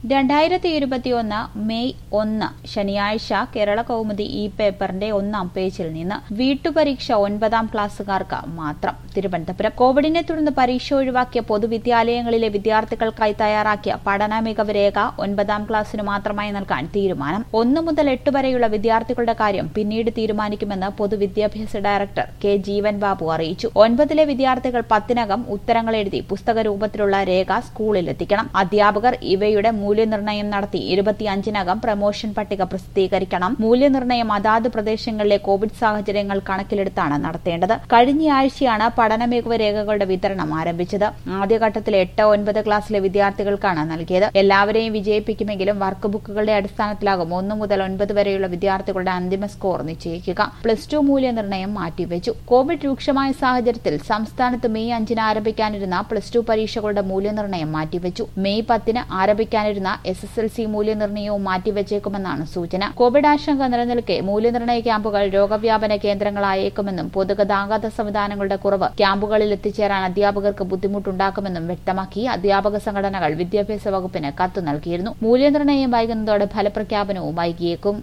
രണ്ടായിരത്തി ഇരുപത്തിയൊന്ന് മെയ് ഒന്ന് ശനിയാഴ്ച കേരള കൗമുദി ഈ പേപ്പറിന്റെ ഒന്നാം പേജിൽ നിന്ന് വീട്ടുപരീക്ഷ ഒൻപതാം ക്ലാസ്സുകാർക്ക് മാത്രം തിരുവനന്തപുരം കോവിഡിനെ തുടർന്ന് പരീക്ഷ ഒഴിവാക്കിയ പൊതുവിദ്യാലയങ്ങളിലെ വിദ്യാർത്ഥികൾക്കായി തയ്യാറാക്കിയ പഠന മികവ് രേഖ ഒൻപതാം ക്ലാസ്സിനു മാത്രമായി നൽകാൻ തീരുമാനം ഒന്ന് മുതൽ എട്ട് വരെയുള്ള വിദ്യാർത്ഥികളുടെ കാര്യം പിന്നീട് തീരുമാനിക്കുമെന്ന് പൊതുവിദ്യാഭ്യാസ ഡയറക്ടർ കെ ജീവൻ ബാബു അറിയിച്ചു ഒൻപതിലെ വിദ്യാർത്ഥികൾ പത്തിനകം ഉത്തരങ്ങൾ എഴുതി പുസ്തക രൂപത്തിലുള്ള രേഖ സ്കൂളിലെത്തിക്കണം അധ്യാപകർ ഇവയുടെ മൂല്യനിർണ്ണയം നടത്തി ഇരുപത്തിയഞ്ചിനകം പ്രമോഷൻ പട്ടിക പ്രസിദ്ധീകരിക്കണം മൂല്യനിർണ്ണയം അതാത് പ്രദേശങ്ങളിലെ കോവിഡ് സാഹചര്യങ്ങൾ കണക്കിലെടുത്താണ് നടത്തേണ്ടത് കഴിഞ്ഞയാഴ്ചയാണ് പഠന മികവ് രേഖകളുടെ വിതരണം ആരംഭിച്ചത് ആദ്യഘട്ടത്തിൽ എട്ട് ഒൻപത് ക്ലാസ്സിലെ വിദ്യാർത്ഥികൾക്കാണ് നൽകിയത് എല്ലാവരെയും വിജയിപ്പിക്കുമെങ്കിലും വർക്ക് ബുക്കുകളുടെ അടിസ്ഥാനത്തിലാകും ഒന്നു മുതൽ ഒൻപത് വരെയുള്ള വിദ്യാർത്ഥികളുടെ അന്തിമ സ്കോർ നിശ്ചയിക്കുക പ്ലസ് ടു മൂല്യനിർണ്ണയം മാറ്റിവെച്ചു കോവിഡ് രൂക്ഷമായ സാഹചര്യത്തിൽ സംസ്ഥാനത്ത് മെയ് അഞ്ചിന് ആരംഭിക്കാനിരുന്ന പ്ലസ് ടു പരീക്ഷകളുടെ മൂല്യനിർണ്ണയം മാറ്റിവെച്ചു മെയ് പത്തിന് ആരംഭിക്കാനിരുന്ന എസ് എസ് എൽ സി മൂല്യനിർണ്ണയവും മാറ്റിവെച്ചേക്കുമെന്നാണ് സൂചന കോവിഡ് ആശങ്ക നിലനിൽക്കെ മൂല്യനിർണ്ണയ ക്യാമ്പുകൾ രോഗവ്യാപന കേന്ദ്രങ്ങളായേക്കുമെന്നും പൊതുഗതാഗത സംവിധാനങ്ങളുടെ കുറവ് ക്യാമ്പുകളിൽ എത്തിച്ചേരാൻ അധ്യാപകർക്ക് ബുദ്ധിമുട്ടുണ്ടാക്കുമെന്നും വ്യക്തമാക്കി അധ്യാപക സംഘടനകൾ വിദ്യാഭ്യാസ വകുപ്പിന് കത്ത് നൽകിയിരുന്നു മൂല്യനിർണ്ണയം വൈകുന്നതോടെ ഫലപ്രഖ്യാപനവും വൈകിയേക്കും